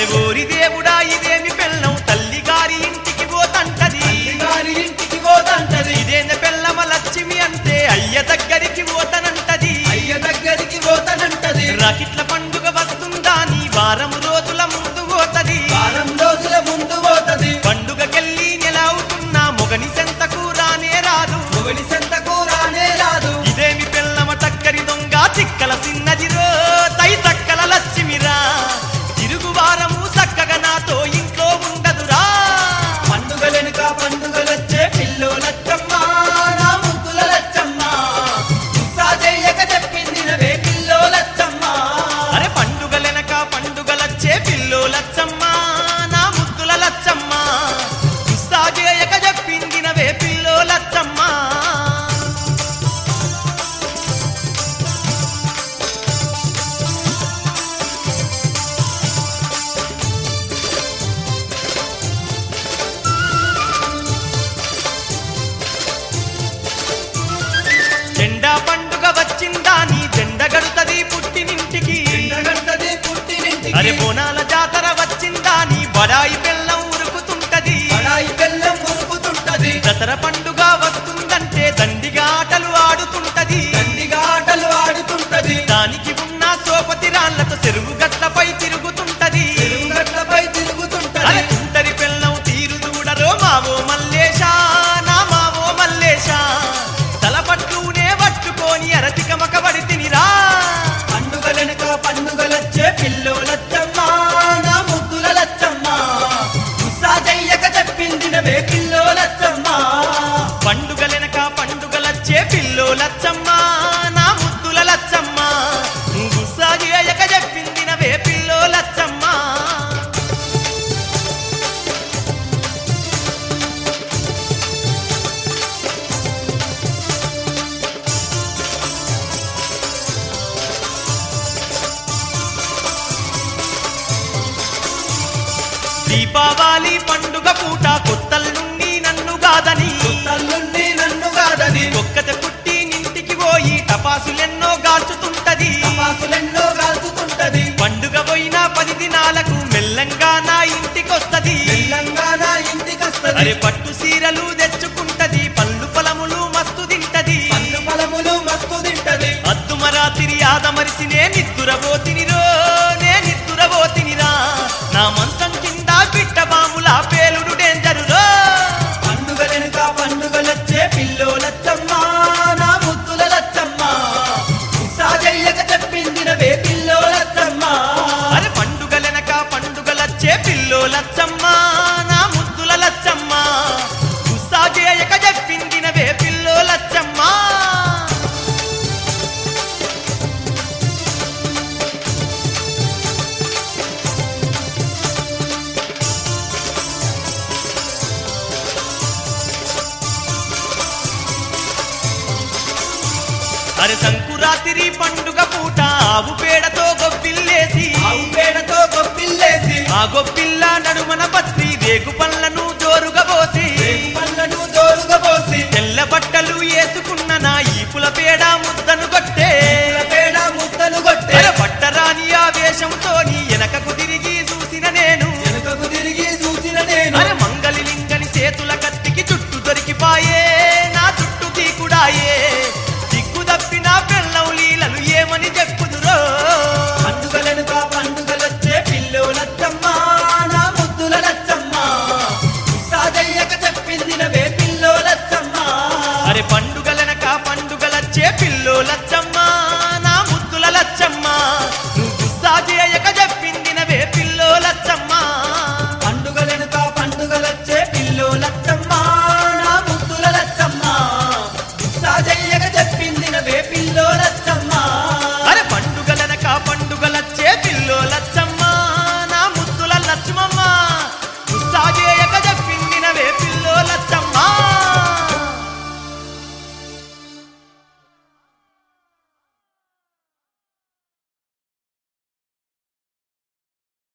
అరే ఓరి దేవుడా ఇదేమి పెళ్ళం తల్లి గారి ఇంటికి పోతంటది గారి ఇంటికి పోతంటది ఇదేంద పెళ్ళమ లక్ష్మి అంటే అయ్య దగ్గరికి పోతనంటది అయ్య దగ్గరికి పోతానంటది రాకిట్ల పండుగ వస్తుందా నీ వారం రోజుల ముందు పోతది వారం రోజుల ముందు పోతది పండుగకెళ్ళి నెల అవుతున్నా మొగని సెంతకు రానే రాదు మొగలి సెంతకు రానే రాదు ఇదేమి పెళ్ళమ టక్కరి దొంగ చిక్కల సిన్నదిరో తై తక్కల లక్ష్మిరా తిరుగు వారము చక్కగా నాతో ఇంట్లో ఉండదురా పండుగలెనుక పండుగలొచ్చే పిల్లో లచ్చమ్మ నా ముద్దుల లచ్చమ్మ ఉత్సా చెయ్యక చెప్పింది నవే పిల్లో లచ్చమ్మ అరే పండుగలెనక పండుగలచ్చే పిల్లో లచ్చమ్మ నా ముద్దుల లచ్చమ్మ ఉస్సాజేయక చెప్పిందినవే పిల్లో లచ్చమ్మ జెండా పండుగ వచ్చిందా నీ జెండ గడుతది పుట్టినింటికి ఎండగంటది పుట్టినింటికి అరే బోనాల జాతర వచ్చిందా నీ బడాయి బెల్లం ఉరుకుతుంటది బడాయి బెల్లం మురుకుతుంటది దసరా పండుగ వస్తుందంటే దండిగా ఆటలు ఆడుతుంటది దండిగా ఆటలు ఆడుతుంటది దానికి ఉన్న సోపతి రాళ్లతో చెరువు గట్లపై తిరుగుతుంటది చెరువుగట్లపై తిరుగుతుంటది అరే తుంటరి బెల్లం తీరు చూడరో మావో మల్లేశా నా మావో మల్లేశా తలపట్లునే పట్టుకొని అరతికమక పడి తినిరా పండుగలెనుక పండుగలొచ్చే పిల్లో లచ్చమ్మ నా ముద్దుల లచ్చమ్మ ఉత్సా చెయ్యక చెప్పింది నవే పిల్లో లచ్చమ్మ పండుగలెనక పండుగలచ్చే పిల్లో లచ్చమ్మ నా ముద్దుల లచ్చమ్మ నువ్వు సాగియక చెప్పింది నవే పిల్లో లచ్చమ్మ దీపావళి పండుగ పూట కొత్తల నుండి నన్ను కాదని తల్లుండి నన్ను కాదని ఒక్కత పుట్టి నింటికి పోయి టపాసులెన్నో గాల్చుతుంటది తపాసులెన్నో కాల్చుతుంటది పండుగ పోయిన పది దినాలకు మెల్లంగా నా ఇంటికొస్తది తెలంగాణ ఇంటికొస్తది అరే పట్టు సీరలు తెచ్చుకుంటది పళ్ళు పొలములు మస్తు తింటది పండు ఫలములు మస్తు తింటది అద్దుమరాతిరి ఆదమరిసినే నిద్దురబోతినిరో నే నిద్దురబోతినిరా నా మంచం కింద పిట్ట బాముల పేలుడు డేంజరు రో పండుగలెనుక పండుగలొచ్చే పిల్లో లచ్చమ్మ నా ముద్దుల లచ్చమ్మ సాజయ్యక చెప్పింది నవే పిల్లో లచ్చమ్మ అరే పండుగలెనక పండుగలచ్చే పిల్లో లచ్చమ్మ నా ముద్దుల లచ్చమ్మ ఉస్సాజేయక చెప్పిందినవే పిల్లో లచ్చమ్మ అరే సంకురాతిరి పండుగ పూట ఆవు పేడతో గొప్పిల్లేసి ఆవు పేడతో గొప్పిల్లేసి ఆ గొప్పిల్ల నడుమన పత్రి రేగు పళ్ళను జోరుగా పోసి రేగు పళ్ళను జోరుగా పోసి తెల్ల బట్టలు వేసుకున్న నా ఈపుల పేడ ముద్దను కొట్టే తెల్ల పేడ ముద్దలు కొట్టే అరే పట్టరాని ఆవేశంతో నీ వెనకకు తిరిగి చూసిన నేను వెనుకకు తిరిగి చూసిన నేను అరే మంగలి లింగని చేతుల కత్తికి చుట్టు దొరికిపాయే నా చుట్టు తీకుడాయే దిక్కు తప్పిన పెళ్ళం లీలలు ఏమని చెప్పుదురో పండుగలెనుక పండుగలొచ్చే పిల్లో లచ్చమ్మ నా ముద్దుల లచ్చమ్మ సాజయ్యక చెప్పింది నవే పిల్లో లచ్చమ్మ అరే పండుగలనక పండుగలచ్చే పిల్లో లచ్చమ్మ